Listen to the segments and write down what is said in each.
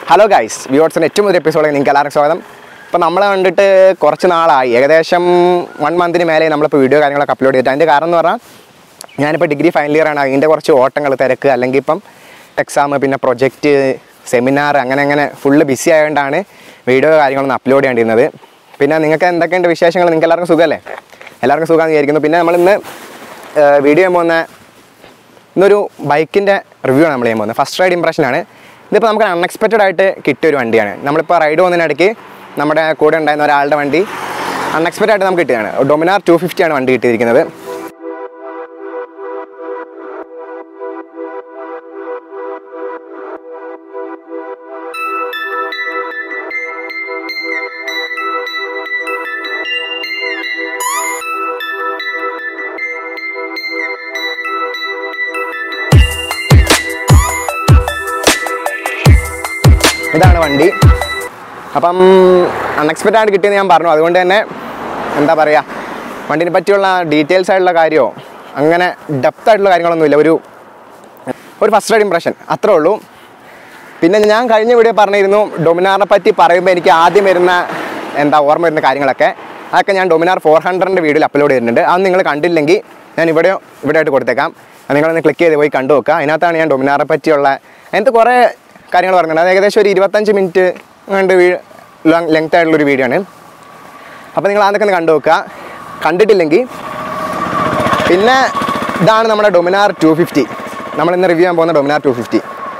hello guys വ്യൂവർസിൻ്റെ ഏറ്റവും പുതിയ എപ്പിസോഡിൽ നിങ്ങൾക്ക് എല്ലാവർക്കും സ്വാഗതം ഇപ്പോൾ നമ്മളെ കണ്ടിട്ട് കുറച്ച് നാളായി ഏകദേശം വൺ മന്തിന് മേലെ നമ്മളിപ്പോൾ വീഡിയോ കാര്യങ്ങളൊക്കെ അപ്ലോഡ് ചെയ്തിട്ട് അതിൻ്റെ കാരണം എന്ന് പറഞ്ഞാൽ ഞാനിപ്പോൾ ഡിഗ്രി ഫൈനൽ ഇയർ ആണ് അതിൻ്റെ കുറച്ച് ഓട്ടങ്ങൾ തിരക്ക് അല്ലെങ്കിൽ ഇപ്പം എക്സാം പിന്നെ പ്രൊജക്റ്റ് സെമിനാർ അങ്ങനെ അങ്ങനെ ഫുള്ള് ബിസി ആയതുകൊണ്ടാണ് വീഡിയോ കാര്യങ്ങളൊന്നും അപ്ലോഡ് ചെയ്യേണ്ടിയിരുന്നത് പിന്നെ നിങ്ങൾക്ക് എന്തൊക്കെയുണ്ട് വിശേഷങ്ങൾ നിങ്ങൾക്ക് എല്ലാവർക്കും സുഖമല്ലേ എല്ലാവർക്കും സുഖമാണെന്ന് വിചാരിക്കുന്നു പിന്നെ നമ്മളിന്ന് വീഡിയോ ചെയ്യാൻ പോകുന്ന ഇന്നൊരു ബൈക്കിൻ്റെ റിവ്യൂ ആണ് നമ്മൾ ചെയ്യാൻ പോകുന്നത് ഫസ്റ്റ് റൈഡ് ഇംപ്രഷനാണ് ഇതിപ്പോൾ നമുക്ക് അൺഎക്സ്പെക്റ്റഡ് ആയിട്ട് കിട്ടിയ ഒരു വണ്ടിയാണ് നമ്മളിപ്പോൾ റൈഡ് പോകുന്നതിനിടയ്ക്ക് നമ്മുടെ കൂടെ ഉണ്ടായിരുന്ന ഒരാളുടെ വണ്ടി അൺഎക്സ്പെക്റ്റഡ് ആയിട്ട് നമുക്ക് കിട്ടിയതാണ് ഡൊമിനാർ ടു ആണ് വണ്ടി കിട്ടിയിരിക്കുന്നത് ഇതാണ് വണ്ടി അപ്പം അൺഎക്സ്പെക്റ്റഡ് ആയിട്ട് കിട്ടിയെന്ന് ഞാൻ പറഞ്ഞു അതുകൊണ്ട് തന്നെ എന്താ പറയുക വണ്ടിനെ പറ്റിയുള്ള ഡീറ്റെയിൽസ് ആയിട്ടുള്ള കാര്യമോ അങ്ങനെ ഡെപ്ത് ആയിട്ടുള്ള കാര്യങ്ങളൊന്നുമില്ല ഒരു ഒരു ഫസ്റ്റ് റൈഡ് ഇംപ്രഷൻ അത്രേ ഉള്ളൂ പിന്നെ ഞാൻ കഴിഞ്ഞ വീഡിയോ പറഞ്ഞിരുന്നു ഡൊമിനാറിനെ പറ്റി പറയുമ്പോൾ എനിക്ക് ആദ്യം വരുന്ന എന്താ ഓർമ്മ വരുന്ന കാര്യങ്ങളൊക്കെ അതൊക്കെ ഞാൻ ഡൊമിനാർ ഫോർ ഹൺഡ്രഡിൻ്റെ വീഡിയോയിൽ അപ്ലോഡ് ചെയ്തിട്ടുണ്ട് അത് നിങ്ങൾ കണ്ടില്ലെങ്കിൽ ഞാൻ ഇവിടെ ഇവിടെ ആയിട്ട് കൊടുത്തേക്കാം അത് നിങ്ങളൊന്ന് ക്ലിക്ക് ചെയ്ത് പോയി കണ്ടു നോക്കുക അതിനകത്താണ് ഞാൻ ഡൊമിനാറെ പറ്റിയുള്ള അതിനകത്ത് കുറേ കാര്യങ്ങൾ പറഞ്ഞിട്ടുണ്ട് അത് ഏകദേശം ഒരു ഇരുപത്തഞ്ച് മിനിറ്റ് കണ്ട് ലെങ്ത് ആയിട്ടുള്ള ഒരു വീഡിയോ ആണ് അപ്പോൾ നിങ്ങൾ അതൊക്കെ ഒന്ന് കണ്ടു നോക്കുക കണ്ടിട്ടില്ലെങ്കിൽ പിന്നെ ഇതാണ് നമ്മുടെ ഡൊമിനാർ ടു ഫിഫ്റ്റി നമ്മൾ ഇന്ന് റിവ്യൂ ചെയ്യാൻ പോകുന്ന ഡൊമിനാർ ടു ഫിഫ്റ്റി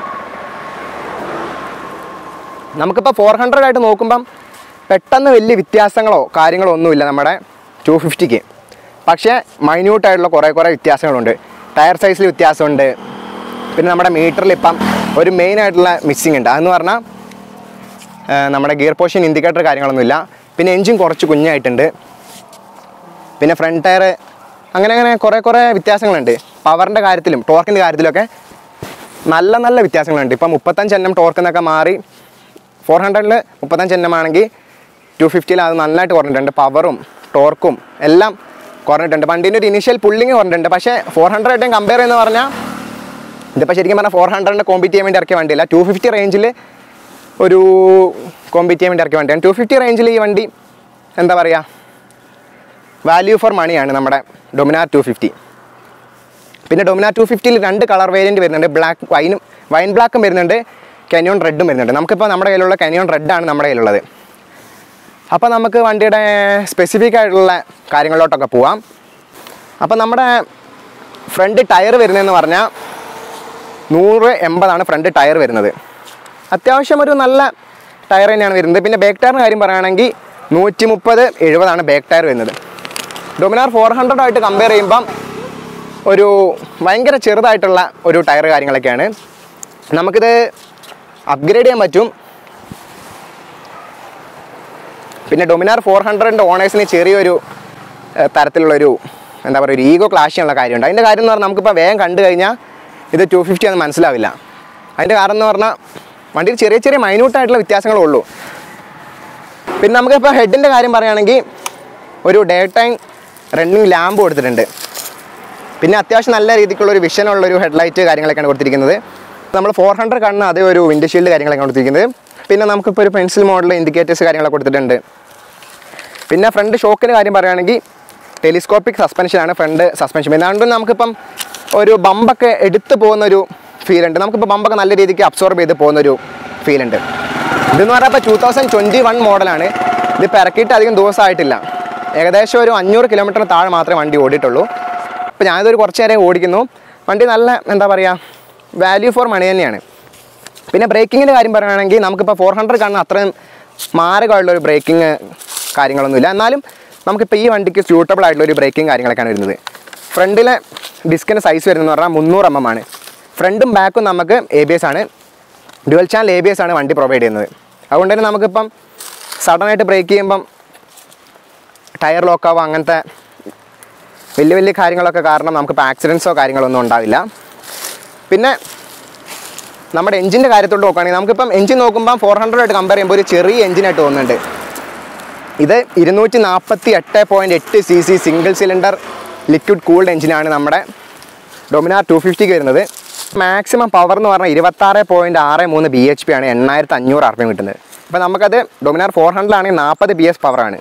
നമുക്കിപ്പോൾ ഫോർ ഹൺഡ്രഡ് ആയിട്ട് നോക്കുമ്പം പെട്ടെന്ന് വലിയ വ്യത്യാസങ്ങളോ കാര്യങ്ങളോ ഒന്നുമില്ല നമ്മുടെ ടു ഫിഫ്റ്റിക്ക് പക്ഷേ മൈന്യൂട്ടായിട്ടുള്ള കുറേ കുറേ വ്യത്യാസങ്ങളുണ്ട് ടയർ സൈസിൽ വ്യത്യാസമുണ്ട് പിന്നെ നമ്മുടെ മീറ്ററിൽ ഇപ്പം ഒരു മെയിൻ ആയിട്ടുള്ള മിസ്സിങ് ഉണ്ട് അതെന്ന് പറഞ്ഞാൽ ആ, നമ്മുടെ ഗിയർ പൊസിഷൻ ഇൻഡിക്കേറ്റർ കാര്യങ്ങളൊന്നുമില്ല പിന്നെ എൻജിൻ കുറച്ച് കുഞ്ഞായിട്ടുണ്ട് പിന്നെ ഫ്രണ്ട് ടയർ അങ്ങനെ അങ്ങനെ കുറേ കുറേ വ്യത്യാസങ്ങളുണ്ട് പവറിൻ്റെ കാര്യത്തിലും ടോർക്കിൻ്റെ കാര്യത്തിലൊക്കെ നല്ല നല്ല വ്യത്യാസങ്ങളുണ്ട് ഇപ്പം മുപ്പത്തഞ്ച് എണ്ണം ടോർക്ക് എന്നൊക്കെ മാറി ഫോർ ഹൺഡ്രഡിൽ മുപ്പത്തഞ്ച് എണ്ണം ആണെങ്കിൽ ടു ഫിഫ്റ്റിയിൽ അത് നന്നായിട്ട് കുറഞ്ഞിട്ടുണ്ട് പവറും ടോർക്കും എല്ലാം കുറഞ്ഞിട്ടുണ്ട് വണ്ടീൻ്റെ ഒരു ഇനീഷ്യൽ പുള്ളിങ് കുറഞ്ഞിട്ടുണ്ട് പക്ഷേ ഫോർ ഹൺഡ്രഡായിട്ടും കമ്പയർ എന്ന് പറഞ്ഞാൽ ഇതിപ്പോൾ ശരിക്കും പറഞ്ഞാൽ ഫോർ ഹൺഡ്രഡിൻ്റെ കോമ്പീറ്റ് ചെയ്യാൻ വേണ്ടി ഇറക്കിയ വണ്ടിയല്ല ടു ഫിഫ്റ്റി റേഞ്ചിൽ ഒരു കോമ്പീറ്റ് ചെയ്യാൻ വേണ്ടി ഇറക്കിയ വണ്ടിയാണ് ടു ഫിഫ്റ്റി റേഞ്ചിൽ ഈ വണ്ടി എന്താ പറയുക വാല്യൂ ഫോർ മണിയാണ് നമ്മുടെ ഡൊമിനാർ ടു ഫിഫ്റ്റി പിന്നെ ഡൊമിനാർ ടു ഫിഫ്റ്റിയിൽ രണ്ട് കളർ വേരിയൻറ്റ് വരുന്നുണ്ട് ബ്ലാക്ക് വൈനും വൈൻ ബ്ലാക്കും വരുന്നുണ്ട് കനിയോൺ റെഡും വരുന്നുണ്ട് നമുക്കിപ്പോൾ നമ്മുടെ കയ്യിലുള്ള കനിയോൺ റെഡാണ് നമ്മുടെ കയ്യിലുള്ളത് അപ്പോൾ നമുക്ക് വണ്ടിയുടെ സ്പെസിഫിക് ആയിട്ടുള്ള കാര്യങ്ങളിലോട്ടൊക്കെ പോവാം അപ്പോൾ നമ്മുടെ ഫ്രണ്ട് ടയർ വരുന്നതെന്ന് പറഞ്ഞാൽ നൂറ് എൺപതാണ് ഫ്രണ്ട് ടയർ വരുന്നത് അത്യാവശ്യം ഒരു നല്ല ടയർ തന്നെയാണ് വരുന്നത് പിന്നെ ബാക്ക് ടയറിന് കാര്യം പറയുകയാണെങ്കിൽ നൂറ്റി മുപ്പത് എഴുപതാണ് ബാക്ക് ടയർ വരുന്നത് ഡൊമിനാർ ഫോർ ഹൺഡ്രഡ് ആയിട്ട് കമ്പയർ ചെയ്യുമ്പം ഒരു ഭയങ്കര ചെറുതായിട്ടുള്ള ഒരു ടയർ കാര്യങ്ങളൊക്കെയാണ് നമുക്കിത് അപ്ഗ്രേഡ് ചെയ്യാൻ പറ്റും പിന്നെ ഡൊമിനാർ ഫോർ ഹൺഡ്രഡിൻ്റെ ഓണേഴ്സിന് ചെറിയൊരു ഏഹ്, തരത്തിലുള്ളൊരു എന്താ പറയുക ഒരു ഈഗോ ക്ലാഷ് ചെയ്യാനുള്ള കാര്യമുണ്ട് അതിൻ്റെ കാര്യം എന്ന് പറഞ്ഞാൽ നമുക്കിപ്പോൾ വേഗം കണ്ടു കഴിഞ്ഞാൽ ഇത് ടു ഫിഫ്റ്റി ആണെന്ന് മനസ്സിലാവില്ല അതിൻ്റെ കാരണം എന്ന് പറഞ്ഞാൽ വണ്ടിയിൽ ചെറിയ ചെറിയ മൈന്യൂട്ടായിട്ടുള്ള വ്യത്യാസങ്ങളേ ഉള്ളൂ പിന്നെ നമുക്കിപ്പോൾ ഹെഡിൻ്റെ കാര്യം പറയുകയാണെങ്കിൽ ഒരു ഡേ ടൈം റണ്ണിങ് ലാമ്പ് കൊടുത്തിട്ടുണ്ട് പിന്നെ അത്യാവശ്യം നല്ല രീതിക്കുള്ള ഒരു വിഷനുള്ള ഒരു ഹെഡ്ലൈറ്റ് കാര്യങ്ങളൊക്കെയാണ് കൊടുത്തിരിക്കുന്നത് നമ്മൾ ഫോർ ഹൺഡ്രഡ് കാണുന്ന അതേ ഒരു വിൻഡ് ഷീൽഡ് കാര്യങ്ങളൊക്കെ കൊടുത്തിരിക്കുന്നത് പിന്നെ നമുക്കിപ്പോൾ ഒരു പെൻസിൽ മോഡൽ ഇൻഡിക്കേറ്റേഴ്സ് കാര്യങ്ങളൊക്കെ കൊടുത്തിട്ടുണ്ട് പിന്നെ ഫ്രണ്ട് ഷോക്കിൻ്റെ കാര്യം പറയുകയാണെങ്കിൽ ടെലിസ്കോപ്പിക് സസ്പെൻഷനാണ് ഫ്രണ്ട് സസ്പെൻഷൻ പിന്നെ അതുകൊണ്ട് നമുക്കിപ്പം ഒരു ബമ്പൊക്കെ എടുത്ത് പോകുന്നൊരു ഫീൽ ഉണ്ട് നമുക്കിപ്പോൾ ബമ്പൊക്കെ നല്ല രീതിക്ക് അബ്സോർബ് ചെയ്ത് പോകുന്നൊരു ഫീൽ ഉണ്ട് ഇതെന്ന് പറഞ്ഞാൽ ഇപ്പോൾ ടൂ തൗസൻഡ് ട്വൻറ്റി വൺ മോഡലാണ് ഇതിപ്പോൾ ഇറക്കിയിട്ട് അധികം ദിവസമായിട്ടില്ല ഏകദേശം ഒരു അഞ്ഞൂറ് കിലോമീറ്റർ താഴെ മാത്രമേ വണ്ടി ഓടിയിട്ടുള്ളൂ അപ്പോൾ ഞാനിതൊരു കുറച്ച് നേരം ഓടിക്കുന്നു വണ്ടി നല്ല എന്താ പറയുക വാല്യൂ ഫോർ മണി തന്നെയാണ് പിന്നെ ബ്രേക്കിങ്ങിൻ്റെ കാര്യം പറയുകയാണെങ്കിൽ നമുക്കിപ്പോൾ ഫോർ ഹൺഡ്രഡ് കാണുന്ന അത്രയും മാരകമായിട്ടുള്ള ഒരു ബ്രേക്കിംഗ് കാര്യങ്ങളൊന്നുമില്ല എന്നാലും നമുക്കിപ്പോൾ ഈ വണ്ടിക്ക് സ്യൂട്ടബിൾ ആയിട്ടുള്ള ഒരു ബ്രേക്കിംഗ് കാര്യങ്ങളൊക്കെയാണ് വരുന്നത് ഫ്രണ്ടിലെ ഡിസ്കിൻ്റെ സൈസ് വരുന്നതെന്ന് പറഞ്ഞാൽ മുന്നൂറ് എം എം ആണ് ഫ്രണ്ടും ബാക്കും നമുക്ക് എ ബി എസ് ആണ് dual channel A B S ആണ് വണ്ടി പ്രൊവൈഡ് ചെയ്യുന്നത് അതുകൊണ്ട് തന്നെ നമുക്കിപ്പം സഡനായിട്ട് ബ്രേക്ക് ചെയ്യുമ്പം ടയർ ലോക്കാവോ അങ്ങനത്തെ വലിയ വലിയ കാര്യങ്ങളൊക്കെ കാരണം നമുക്കിപ്പോൾ ആക്സിഡൻസോ കാര്യങ്ങളൊന്നും ഉണ്ടാവില്ല പിന്നെ നമ്മുടെ എഞ്ചിൻ്റെ കാര്യത്തോട്ട് നോക്കുകയാണെങ്കിൽ നമുക്കിപ്പം എഞ്ചിൻ നോക്കുമ്പോൾ ഫോർ ഹൺഡ്രഡ് ആയിട്ട് കമ്പയർ ചെയ്യുമ്പോൾ ഒരു ചെറിയ എഞ്ചിനായിട്ട് തോന്നുന്നുണ്ട് ഇത് ഇരുന്നൂറ്റി നാൽപ്പത്തി എട്ട് പോയിൻറ്റ് എട്ട് C C single cylinder liquid cooled എഞ്ചിനാണ് നമ്മുടെ ഡൊമിനാർ ടു ഫിഫ്റ്റിക്ക് വരുന്നത് മാക്സിമം പവർ എന്ന് പറഞ്ഞാൽ ഇരുപത്താറ് പോയിൻറ്റ് ആറ് മൂന്ന് ബി എച്ച് പി ആണ് എണ്ണായിരത്തി അഞ്ഞൂറ് ആർ പി എം കിട്ടുന്നത് അപ്പോൾ നമുക്കത് ഡൊമിനാർ ഫോർ ഹൺഡ്രഡ് ആണെങ്കിൽ നാൽപ്പത് ബി എസ് പവറാണ്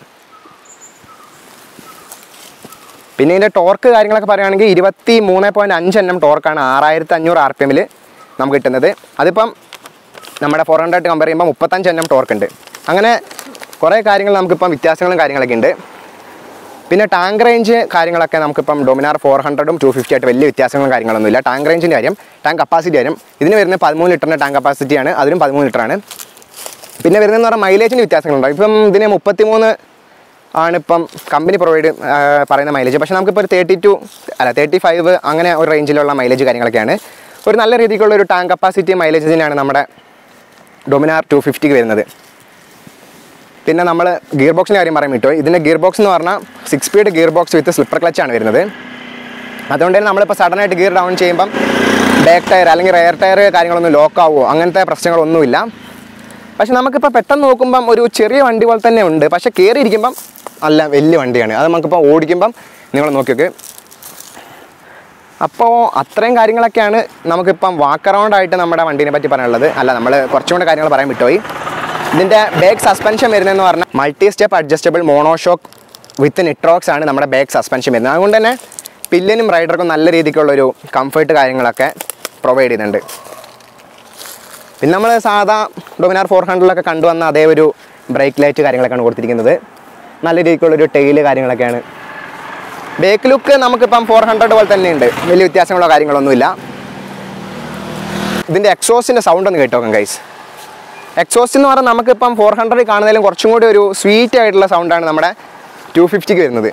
പിന്നെ ഇതിൻ്റെ ടോർക്ക് കാര്യങ്ങളൊക്കെ പറയുകയാണെങ്കിൽ ഇരുപത്തി മൂന്ന് പോയിൻറ്റ് അഞ്ച് എണ്ണം ടോർക്കാണ് ആറായിരത്തി അഞ്ഞൂറ് ആർ പി എമ്മിൽ നമുക്ക് കിട്ടുന്നത് അതിപ്പം നമ്മുടെ ഫോർ ഹൺഡ്രഡ് കമ്പയർ ചെയ്യുമ്പോൾ മുപ്പത്തഞ്ച് എണ്ണം ടോർക്ക് ഉണ്ട് അങ്ങനെ കുറേ കാര്യങ്ങൾ നമുക്കിപ്പം വ്യത്യാസങ്ങളും കാര്യങ്ങളൊക്കെ ഉണ്ട് പിന്നെ ടാങ്ക് റേഞ്ച് കാര്യങ്ങളൊക്കെ നമുക്കിപ്പം ഡൊമിനാർ ഫോർ ഹൺഡ്രഡും ടു ഫിഫ്റ്റി ആയിട്ട് വലിയ വ്യത്യാസങ്ങളും കാര്യങ്ങളൊന്നുമില്ല ടാങ്ക് റേഞ്ചിൻ്റെ കാര്യം ടാങ്ക് കപ്പാസിറ്റി കാര്യം ഇതിന് വരുന്നത് പതിമൂന്ന് ലിറ്ററിൻ്റെ ടാങ്ക് കപ്പാസിറ്റിയാണ് അതിനും പതിമൂന്ന് ലിറ്ററാണ് പിന്നെ വരുന്നതെന്ന് പറഞ്ഞാൽ മൈലേജിന് വ്യത്യാസങ്ങളുണ്ടാവും ഇപ്പം ഇതിന് മുപ്പത്തിമൂന്ന് ആണ് ഇപ്പം കമ്പനി പ്രൊവൈഡ് പറയുന്ന മൈലേജ് പക്ഷേ നമുക്കിപ്പോൾ ഒരു തേർട്ടി ടു അല്ല തേർട്ടി ഫൈവ് അങ്ങനെ ഒരു റേഞ്ചിലുള്ള മൈലേജ് കാര്യങ്ങളൊക്കെയാണ് ഒരു നല്ല രീതിക്കുള്ള ഒരു ടാങ്ക് കപ്പാസിറ്റി മൈലേജിനാണ് നമ്മുടെ ഡൊമിനാർ ടു ഫിഫ്റ്റിക്ക് വരുന്നത് പിന്നെ നമ്മൾ ഗിയർ ബോക്സിൻ്റെ കാര്യം പറയാൻ വിട്ടു ഇതിൻ്റെ ഗിയർ ബോക്സ് എന്ന് പറഞ്ഞാൽ six speed gear box with slipper ക്ലച്ചാണ് വരുന്നത് അതുകൊണ്ട് തന്നെ നമ്മളിപ്പോൾ സഡനായിട്ട് ഗിയർ ഡൗൺ ചെയ്യുമ്പം ബാക്ക് ടയർ അല്ലെങ്കിൽ റെയർ ടയർ കാര്യങ്ങളൊന്നും ലോക്ക് ആവുമോ അങ്ങനത്തെ പ്രശ്നങ്ങളൊന്നുമില്ല പക്ഷെ നമുക്കിപ്പോൾ പെട്ടെന്ന് നോക്കുമ്പം ഒരു ചെറിയ വണ്ടി പോലെ തന്നെ ഉണ്ട് പക്ഷെ കയറിയിരിക്കുമ്പം അല്ല വലിയ വണ്ടിയാണ് അത് നമുക്കിപ്പോൾ ഓടിക്കുമ്പം നിങ്ങൾ നോക്കിയൊക്കെ അപ്പോൾ അത്രയും കാര്യങ്ങളൊക്കെയാണ് നമുക്കിപ്പം വാക്ക് അറൗണ്ട് ആയിട്ട് നമ്മുടെ വണ്ടീനെ പറ്റി പറയാനുള്ളത് അല്ല നമ്മൾ കുറച്ചും കൂടെ കാര്യങ്ങൾ പറയാൻ വിട്ടുപോയി ഇതിൻ്റെ ബാക്ക് സസ്പെൻഷൻ വരുന്നതെന്ന് പറഞ്ഞാൽ multi step adjustable monoshock with nitrox ആണ് നമ്മുടെ ബാക്ക് സസ്പെൻഷൻ വരുന്നത് അതുകൊണ്ട് തന്നെ പില്ലിനും റൈഡർക്കും നല്ല രീതിക്കുള്ളൊരു കംഫർട്ട് കാര്യങ്ങളൊക്കെ പ്രൊവൈഡ് ചെയ്യുന്നുണ്ട് പിന്നെ നമ്മൾ സാധാ ഡൊമിനാർ ഫോർ ഹൺഡ്രഡിലൊക്കെ കണ്ടുവന്ന അതേ ഒരു ബ്രേക്ക് ലൈറ്റ് കാര്യങ്ങളൊക്കെയാണ് കൊടുത്തിരിക്കുന്നത് നല്ല രീതിക്കുള്ളൊരു ടെയില് കാര്യങ്ങളൊക്കെയാണ് ബേക്ക് ലുക്ക് നമുക്കിപ്പം ഫോർ ഹൺഡ്രഡ് പോലെ തന്നെയുണ്ട് വലിയ വ്യത്യാസങ്ങളോ കാര്യങ്ങളൊന്നുമില്ല ഇതിൻ്റെ എക്സോസിൻ്റെ സൗണ്ട് ഒന്ന് കേട്ടോക്കാം ഗൈസ് എക്സോസ്റ്റ് എന്ന് പറഞ്ഞാൽ നമുക്കിപ്പം ഫോർ ഹൺഡ്രഡ് കാണുന്നതിലും കുറച്ചും കൂടി ഒരു സ്വീറ്റ് ആയിട്ടുള്ള സൗണ്ടാണ് നമ്മുടെ ടു ഫിഫ്റ്റിക്ക് വരുന്നത്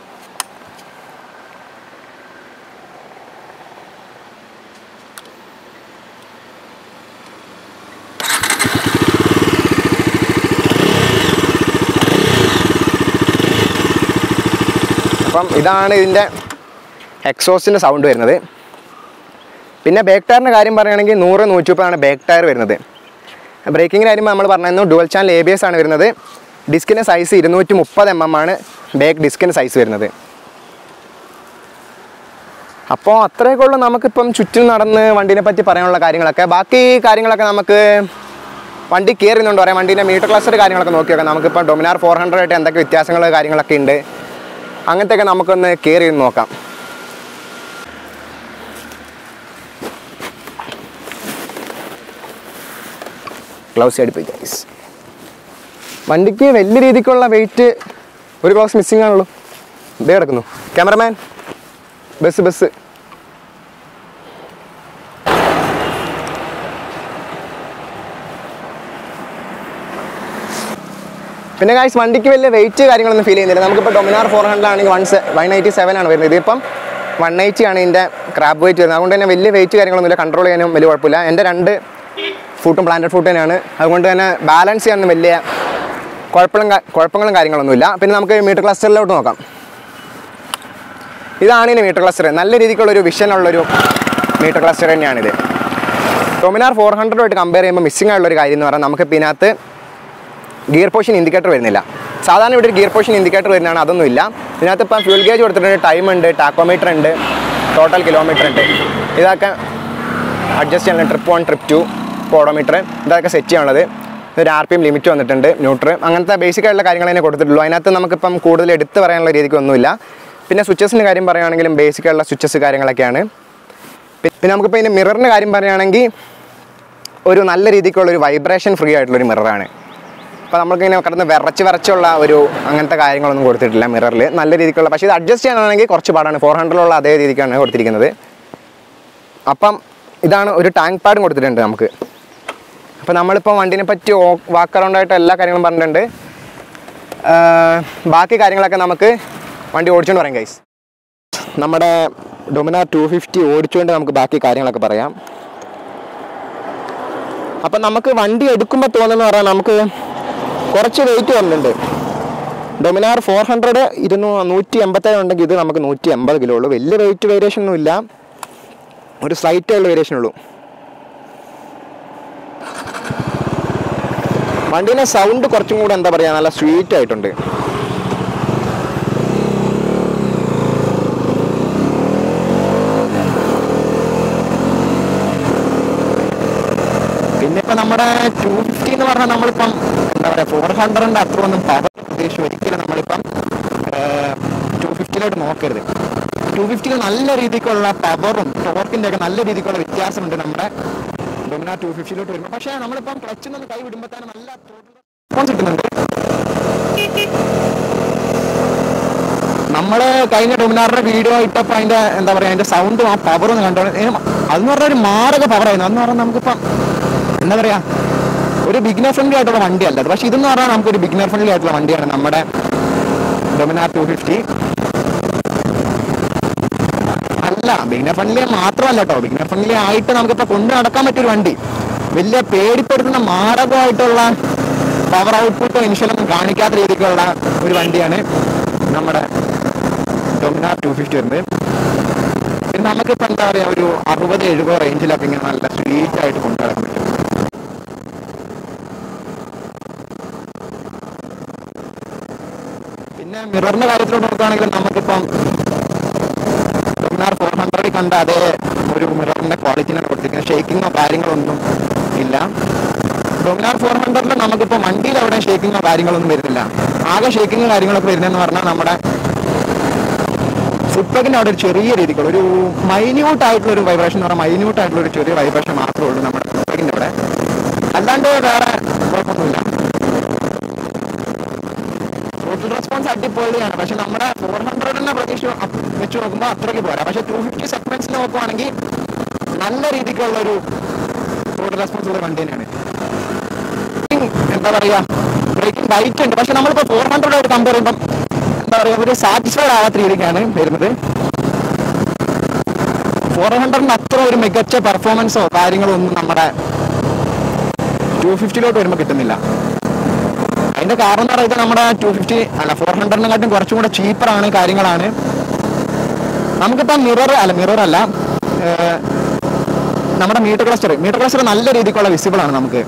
അപ്പം ഇതാണ് ഇതിൻ്റെ എക്സോസ്റ്റിൻ്റെ സൗണ്ട് വരുന്നത് പിന്നെ ബാക്ക് ടയറിൻ്റെ കാര്യം പറയുകയാണെങ്കിൽ നൂറ് നൂറ്റി മുപ്പതാണ് ബാക്ക് ടയർ വരുന്നത് ബ്രേക്കിങ്ങിൻ്റെ കാര്യം നമ്മൾ പറഞ്ഞിരുന്നു dual channel A B S ആണ് വരുന്നത് ഡിസ്കിൻ്റെ സൈസ് ഇരുന്നൂറ്റി മുപ്പത് എം എം ആണ് ബാക്ക് ഡിസ്കിൻ്റെ സൈസ് വരുന്നത് അപ്പോൾ അത്രയൊക്കെ ഉള്ളൂ നമുക്കിപ്പം ചുറ്റും നടന്ന് വണ്ടീനെ പറ്റി പറയാനുള്ള കാര്യങ്ങളൊക്കെ ബാക്കി കാര്യങ്ങളൊക്കെ നമുക്ക് വണ്ടി കയറുന്നുണ്ട് പറയാം വണ്ടീൻ്റെ മീറ്റർ ക്ലസ്റ്റർ കാര്യങ്ങളൊക്കെ നോക്കി നോക്കാം നമുക്കിപ്പോൾ ഡൊമിനാർ ഫോർ ഹൺഡ്രഡ് ആയിട്ട് എന്തൊക്കെ വ്യത്യാസങ്ങൾ കാര്യങ്ങളൊക്കെ ഉണ്ട് അങ്ങനത്തെയൊക്കെ നമുക്കൊന്ന് കയറി ഇരുന്ന് നോക്കാം ഗ്ലൗസ് അടുപ്പിൽ ഗൈസ് വണ്ടിക്ക് വലിയ രീതിക്കുള്ള വെയിറ്റ് ഒരു ഗ്ലൗസ് മിസ്സിംഗ് ആണല്ലോ ഇതേ കിടക്കുന്നു ക്യാമറമാൻ ബസ് ബസ് പിന്നെ ഗായ്സ് വണ്ടിക്ക് വലിയ വെയിറ്റ് കാര്യങ്ങളൊന്നും ഫീൽ ചെയ്യുന്നില്ല നമുക്കിപ്പോൾ ഡൊമിനാർ ഫോർ ഹൺഡ്രഡ് ആണെങ്കിൽ വൺ വൺ എയ്റ്റി സെവൻ ആണ് വരുന്നത് ഇതിപ്പം വൺ എയ്റ്റി ആണ് ഇതിൻ്റെ ക്രാബ് വെയിറ്റ് വരുന്നത് അതുകൊണ്ട് തന്നെ വലിയ വെയിറ്റ് കാര്യങ്ങളൊന്നുമില്ല കൺട്രോൾ ചെയ്യാനും വലിയ കുഴപ്പമില്ല എൻ്റെ രണ്ട് ഫുട്ടും പ്ലാന്റഡ് ഫുഡ് തന്നെയാണ് അതുകൊണ്ട് തന്നെ ബാലൻസ് ചെയ്യാനൊന്നും വലിയ കുഴപ്പങ്ങളും കാ- കുഴപ്പങ്ങളും കാര്യങ്ങളൊന്നുമില്ല പിന്നെ നമുക്ക് മീറ്റർ ക്ലസ്റ്ററിലോട്ട് നോക്കാം ഇതാണ് ഇനി മീറ്റർ ക്ലസ്റ്റർ നല്ല രീതിക്കുള്ളൊരു വിഷൻ ഉള്ളൊരു മീറ്റർ ക്ലസ്റ്റർ തന്നെയാണിത് ഡൊമിനാർ ഫോർ ഹൺഡ്രഡുമായിട്ട് കമ്പയർ ചെയ്യുമ്പോൾ മിസ്സിംഗ് ആയിട്ടുള്ള ഒരു കാര്യം എന്ന് പറഞ്ഞാൽ നമുക്ക് ഇപ്പോൾ ഇതിനകത്ത് ഗിയർ പൊസിഷൻ ഇൻഡിക്കേറ്റർ വരുന്നില്ല സാധാരണ ഇവിടെ ഒരു ഗിയർ പൊസിഷൻ ഇൻഡിക്കേറ്റർ വരുന്നതാണ് അതൊന്നുമില്ല ഇതിനകത്ത് ഇപ്പം ഫ്യൂൽ ഗേജ് കൊടുത്തിട്ടുണ്ട് ടൈം ഉണ്ട് ടാക്കോമീറ്റർ ഉണ്ട് ടോട്ടൽ കിലോമീറ്റർ ഉണ്ട് ഇതൊക്കെ അഡ്ജസ്റ്റ് ചെയ്യാനുള്ള trip one trip two odometer ഇതൊക്കെ സെറ്റ് ചെയ്യാനുള്ളത് ഒരു ആർ പി എം ലിമിറ്റ് വന്നിട്ടുണ്ട് ന്യൂട്രൽ അങ്ങനത്തെ ബേസിക് ആയിട്ടുള്ള കാര്യങ്ങൾ തന്നെ കൊടുത്തിട്ടുള്ളൂ അതിനകത്ത് നമുക്കിപ്പം കൂടുതൽ എടുത്ത് പറയാനുള്ള രീതിക്കൊന്നുമില്ല പിന്നെ സ്വിച്ചസിൻ്റെ കാര്യം പറയുകയാണെങ്കിലും ബേസിക് ആയിട്ടുള്ള സ്വിച്ചസ് കാര്യങ്ങളൊക്കെയാണ് പി- പിന്നെ നമുക്കിപ്പോൾ ഇതിൻ്റെ മിററിൻ്റെ കാര്യം പറയുകയാണെങ്കിൽ ഒരു നല്ല രീതിക്കുള്ള ഒരു വൈബ്രേഷൻ ഫ്രീ ആയിട്ടുള്ളൊരു മിററാണ് അപ്പോൾ നമുക്കിങ്ങനെ കിടന്ന് വിറച്ച് വിറച്ചുള്ള ഒരു അങ്ങനത്തെ കാര്യങ്ങളൊന്നും കൊടുത്തിട്ടില്ല മിററിൽ നല്ല രീതിക്കുള്ള പക്ഷേ ഇത് അഡ്ജസ്റ്റ് ചെയ്യാനാണെങ്കിൽ കുറച്ച് പാടാണ് ഫോർ ഹൺഡ്രഡിലുള്ള അതേ രീതിക്കാണ് കൊടുത്തിരിക്കുന്നത് അപ്പം ഇതാണ് ഒരു ടാങ്ക് പാഡും കൊടുത്തിട്ടുണ്ട് നമുക്ക് അപ്പോൾ നമ്മളിപ്പോൾ വണ്ടിനെ പറ്റി വാക്ക് അറൗണ്ടായിട്ട് എല്ലാ കാര്യങ്ങളും പറഞ്ഞിട്ടുണ്ട് ആ, ബാക്കി കാര്യങ്ങളൊക്കെ നമുക്ക് വണ്ടി ഓടിച്ചുകൊണ്ട് പറയാം ഗൈസ് നമ്മുടെ ഡൊമിനാർ ടു ഫിഫ്റ്റി ഓടിച്ചുകൊണ്ട് നമുക്ക് ബാക്കി കാര്യങ്ങളൊക്കെ പറയാം അപ്പം നമുക്ക് വണ്ടി എടുക്കുമ്പോൾ തോന്നുന്ന പറയാൻ നമുക്ക് കുറച്ച് വെയിറ്റ് വന്നിട്ടുണ്ട് ഡൊമിനാർ ഫോർ ഹൺഡ്രഡ് ഇരുന്നൂ നൂറ്റി എൺപത്തേഴ് ഉണ്ടെങ്കിൽ ഇത് നമുക്ക് നൂറ്റി എൺപത് കിലോ ഉള്ളൂ വലിയ വെയിറ്റ് വേരിയേഷൻ ഒന്നും ഇല്ല ഒരു സ്ലൈറ്റ് ഉള്ള വേരിയേഷൻ ഉള്ളൂ വണ്ടീൻ്റെ സൗണ്ട് കുറച്ചും കൂടെ എന്താ പറയുക നല്ല സ്വീറ്റ് ആയിട്ടുണ്ട് നമ്മുടെ ടു ഫിഫ്റ്റി എന്ന് പറഞ്ഞാൽ നമ്മളിപ്പം എന്താ പറയുക ഫോർ ഹൺഡ്രഡിൻ്റെ അത്ര ഒന്നും പവർ ഉദ്ദേശിച്ച് ഒരിക്കലും നമ്മളിപ്പം ടു ഫിഫ്റ്റിയിലോട്ട് നോക്കരുത് ടു ഫിഫ്റ്റിയിൽ നല്ല രീതിക്കുള്ള പവറും ടോർക്കിൻ്റെ ഒക്കെ നല്ല രീതിക്കുള്ള വ്യത്യാസമുണ്ട് നമ്മുടെ ഡൊമിന ടു ഫിഫ്റ്റിയിലോട്ട് വരുമ്പോൾ പക്ഷേ നമ്മളിപ്പം ക്ലച്ചിൽ നിന്ന് കൈ വിടുമ്പോൾ തന്നെ നല്ല റെസ്പോൺസ് കിട്ടുന്നുണ്ട് നമ്മൾ കഴിഞ്ഞ ഡൊമിനാറിന്റെ വീഡിയോ ഇട്ടപ്പോൾ അതിന്റെ എന്താ പറയാ അതിന്റെ സൗണ്ടും ആ പവറും ഒന്ന് കണ്ടോ ഏ, അതെന്ന് പറഞ്ഞാൽ ഒരു മാരക പവറായിരുന്നു അതെന്ന് പറഞ്ഞാൽ നമുക്കിപ്പം എന്താ പറയാ ഒരു ബിഗിനർ ഫ്രണ്ട്ലി ആയിട്ടുള്ള വണ്ടിയല്ല അത് പക്ഷെ ഇതെന്ന് പറഞ്ഞാൽ നമുക്കൊരു ബിഗിനർ ഫ്രണ്ട്ലി ആയിട്ടുള്ള വണ്ടിയാണ് നമ്മുടെ ഡൊമിനാർ ടു ഫിഫ്റ്റി അല്ല ബിഗിനർ ഫ്രണ്ട്ലി മാത്രമല്ല കേട്ടോ ബിഗിനർ ഫ്രണ്ട്ലി ആയിട്ട് നമുക്കിപ്പോൾ കൊണ്ടു നടക്കാൻ പറ്റിയൊരു വണ്ടി വലിയ പേടിപ്പെടുത്തുന്ന മാരകമായിട്ടുള്ള പവർ ഔട്ട്പുട്ടോ ഇൻഷുറൻസും കാണിക്കാത്ത രീതിക്കുള്ള ഒരു വണ്ടിയാണ് നമ്മുടെ ഡൊമിനാർ ടു ഫിഫ്റ്റി വരുന്നത് പിന്നെ നമുക്കിപ്പോൾ എന്താ പറയുക ഒരു അറുപത് എഴുപത് റേഞ്ചിലൊക്കെ ഇങ്ങനെ നല്ല സ്വീറ്റ് ആയിട്ട് കൊണ്ടുനടക്കാൻ പറ്റും പിന്നെ മിററിന്റെ കാര്യത്തിലോട്ട് നോക്കുകയാണെങ്കിൽ നമുക്കിപ്പം ഡൊമിനാർ ഫോർ ഹൺഡ്രഡിൽ കണ്ട അതേ ഒരു മിററിന്റെ ക്വാളിറ്റിനെ കൊടുത്തിരിക്കുന്നത് ഷേക്കിങ്ങോ കാര്യങ്ങളൊന്നും ഇല്ല ഡൊമിനാർ ഫോർ ഹൺഡ്രഡിൽ നമുക്കിപ്പോൾ വണ്ടിയിൽ അവിടെ ഷേക്കിങ്ങോ കാര്യങ്ങളൊന്നും വരുന്നില്ല ആകെ ഷേക്കിങ്ങോ കാര്യങ്ങളൊക്കെ വരുന്നതെന്ന് പറഞ്ഞാൽ നമ്മുടെ ഫുഡ് പ്ലഗിന്റെ അവിടെ ഒരു ചെറിയ രീതിക്കുള്ള ഒരു മൈന്യൂട്ട് ആയിട്ടുള്ള ഒരു വൈബ്രേഷൻ എന്ന് പറഞ്ഞാൽ മൈന്യൂട്ട് ആയിട്ടുള്ള ഒരു ചെറിയ വൈബ്രേഷൻ മാത്രമേ ഉള്ളൂ നമ്മുടെ ഫുഡ് പ്ലഗിന്റെ അവിടെ അല്ലാണ്ട് വേറെ കുഴപ്പമൊന്നുമില്ല ടോട്ടൽ റെസ്പോൺസ് അടിപൊളിയാണ് പക്ഷെ നമ്മുടെ ഫോർ ഹൺഡ്രഡിനെ പ്രതീക്ഷ അപ് വെച്ച് നോക്കുമ്പോൾ അത്രയ്ക്ക് പോരാ പക്ഷെ ടു ഫിഫ്റ്റി സെഗ്മെന്റ്സിൽ നോക്കുവാണെങ്കിൽ നല്ല രീതിക്കുള്ള ഒരു ടോട്ടൽ റെസ്പോൺസ് ഉള്ള വണ്ടി തന്നെയാണ് എന്താ പറയാ ബ്രേക്കിംഗ് ബൈറ്റ് ഉണ്ട് പക്ഷെ നമ്മളിപ്പോൾ ഫോർ ഹൺഡ്രഡായിട്ട് കമ്പയർ ചെയ്യുമ്പോൾ എന്താ പറയാ ഒരു സാറ്റിസ്ഫൈഡ് ആവാത്ത രീതിക്കാണ് വരുന്നത് ഫോർ ഹൺഡ്രഡിന് അത്ര ഒരു മികച്ച പെർഫോമൻസോ കാര്യങ്ങളോ ഒന്നും നമ്മുടെ ടു ഫിഫ്റ്റിയിലോട്ട് വരുമ്പോൾ കിട്ടുന്നില്ല അതിന്റെ കാരണം എന്ന് പറയുന്നത് നമ്മുടെ ടു ഫിഫ്റ്റി അല്ല ഫോർ ഹൺഡ്രഡിനെക്കാട്ടും കുറച്ചും കൂടെ ചീപ്പറാണ് കാര്യങ്ങളാണ് നമുക്കിപ്പോൾ മിറർ അല്ല മിറർ അല്ല ഏർ, നമ്മുടെ മീറ്റർ ക്ലസ്റ്റർ മീറ്റർ ക്ലസ്റ്റർ നല്ല രീതിക്കുള്ള വിസിബിൾ ആണ് നമുക്ക്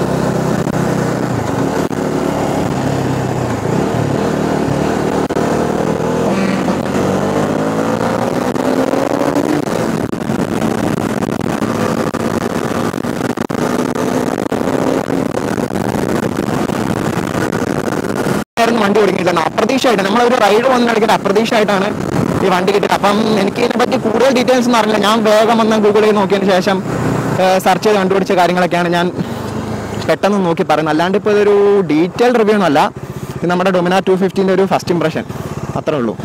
ആയിരുന്നു വണ്ടി ഓടിക്കുന്നത് അപ്രതീക്ഷയായിട്ട് നമ്മളൊരു റൈഡ് വന്ന് കളിക്കുന്നത് അപ്രതീക്ഷയായിട്ടാണ് ഈ വണ്ടി കിട്ടിയത് അപ്പം എനിക്ക് ഇതിനെ പറ്റി കൂടുതൽ ഡീറ്റെയിൽസ് ഒന്നും അറിയില്ല ഞാൻ വേഗം വന്ന് ഗൂഗിളിൽ നോക്കിയതിന് ശേഷം സെർച്ച് ചെയ്ത് കണ്ടുപിടിച്ച കാര്യങ്ങളൊക്കെയാണ് ഞാൻ പെട്ടെന്ന് നോക്കി പറയുന്നത് അല്ലാണ്ട് ഇപ്പോൾ ഇതൊരു ഡീറ്റെയിൽഡ് റിവ്യൂ ഒന്നും അല്ല ഇത് നമ്മുടെ ഡൊമിന ടു ഫിഫ്റ്റീൻ്റെ ഒരു ഫസ്റ്റ് ഇംപ്രഷൻ അത്രേ ഉള്ളൂ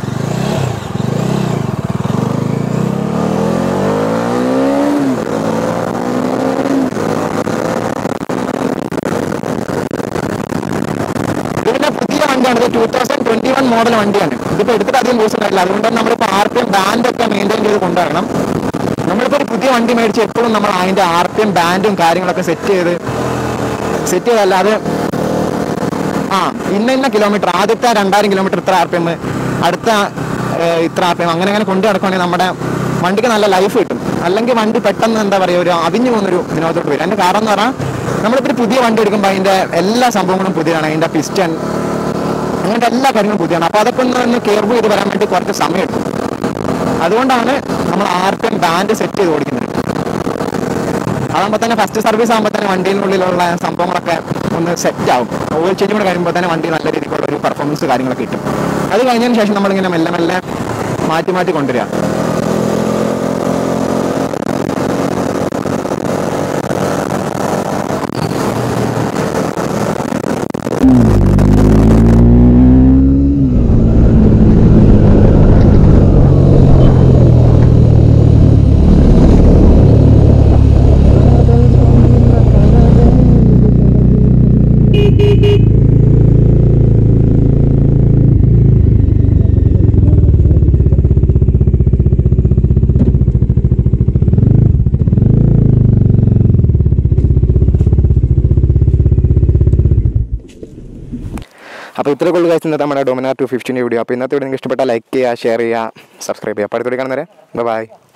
ഇതിന്റെ പുതിയ വണ്ടിയാണ് ഇത് two thousand twenty one model വണ്ടിയാണ് ഇതിപ്പോ എടുത്തിട്ട് അധികം യൂസ് ഉണ്ടായില്ല അതുകൊണ്ട് തന്നെ നമ്മളിപ്പോൾ ആർ പി എം ബാൻഡ് ഒക്കെ മെയിൻറ്റെയിൻ ചെയ്ത് കൊണ്ടുവരണം നമ്മളിപ്പോൾ ഒരു പുതിയ വണ്ടി മേടിച്ച് എപ്പോഴും നമ്മൾ അതിന്റെ ആർ പി എം ബാൻഡും കാര്യങ്ങളൊക്കെ സെറ്റ് ചെയ്ത് സെറ്റ് ചെയ്തല്ലാതെ ആ ഇന്ന ഇന്ന കിലോമീറ്റർ ആദ്യത്തെ രണ്ടായിരം കിലോമീറ്റർ ഇത്ര ആർ പി എം അടുത്ത ഏഹ്, ഇത്ര ആർ പി എം അങ്ങനെ അങ്ങനെ കൊണ്ടു നടക്കുകയാണെങ്കിൽ നമ്മുടെ വണ്ടിക്ക് നല്ല ലൈഫ് കിട്ടും അല്ലെങ്കിൽ വണ്ടി പെട്ടെന്ന് എന്താ പറയുക ഒരു അവിഞ്ഞു പോകുന്നൊരു വിനോദത്തോട്ട് വരും അതിന്റെ കാരണം എന്ന് പറഞ്ഞാൽ നമ്മളിപ്പോൾ ഒരു പുതിയ വണ്ടി എടുക്കുമ്പോൾ അതിന്റെ എല്ലാ സംഭവങ്ങളും പുതിയതാണ് അതിന്റെ പിസ്റ്റൻ അങ്ങനത്തെ എല്ലാ കാര്യങ്ങളും പുതിയതാണ് അപ്പോൾ അതൊക്കെ ഒന്ന് ഒന്ന് കെയർവ് ചെയ്ത് വരാൻ വേണ്ടി കുറച്ച് സമയം എടുക്കും അതുകൊണ്ടാണ് നമ്മൾ R P M band set ചെയ്ത് ഓടിക്കുന്നത് അതാകുമ്പോൾ തന്നെ ഫസ്റ്റ് സർവീസ് ആകുമ്പോൾ തന്നെ വണ്ടിയിനുള്ളിലുള്ള സംഭവങ്ങളൊക്കെ ഒന്ന് സെറ്റ് ആവും ഓയിൽ ചേഞ്ച് കൂടെ കഴിയുമ്പോൾ തന്നെ വണ്ടി നല്ല രീതിക്കുള്ള ഒരു പെർഫോമൻസ് കാര്യങ്ങളൊക്കെ കിട്ടും അത് കഴിഞ്ഞതിന് ശേഷം നമ്മളിങ്ങനെ മെല്ലെ മെല്ലെ മാറ്റി മാറ്റി കൊണ്ടുവരിക അപ്പോൾ ഇത്ര കൊള്ളു കഴിച്ച് ഇന്നത്തെ നമ്മുടെ ഡൊമിനാർ ടു ഫിഫ്റ്റീൻ്റെ വീഡിയോ അപ്പോൾ ഇന്നത്തെ വീഡിയോ നിങ്ങൾക്ക് ഇഷ്ടപ്പെട്ടാൽ ലൈക്ക് ചെയ്യുക ഷെയർ ചെയ്യുക സബ്സ്ക്രൈബ് ചെയ്യുക അപ്പോൾ അടുത്തോടെ കാണുന്നവരെ ബൈ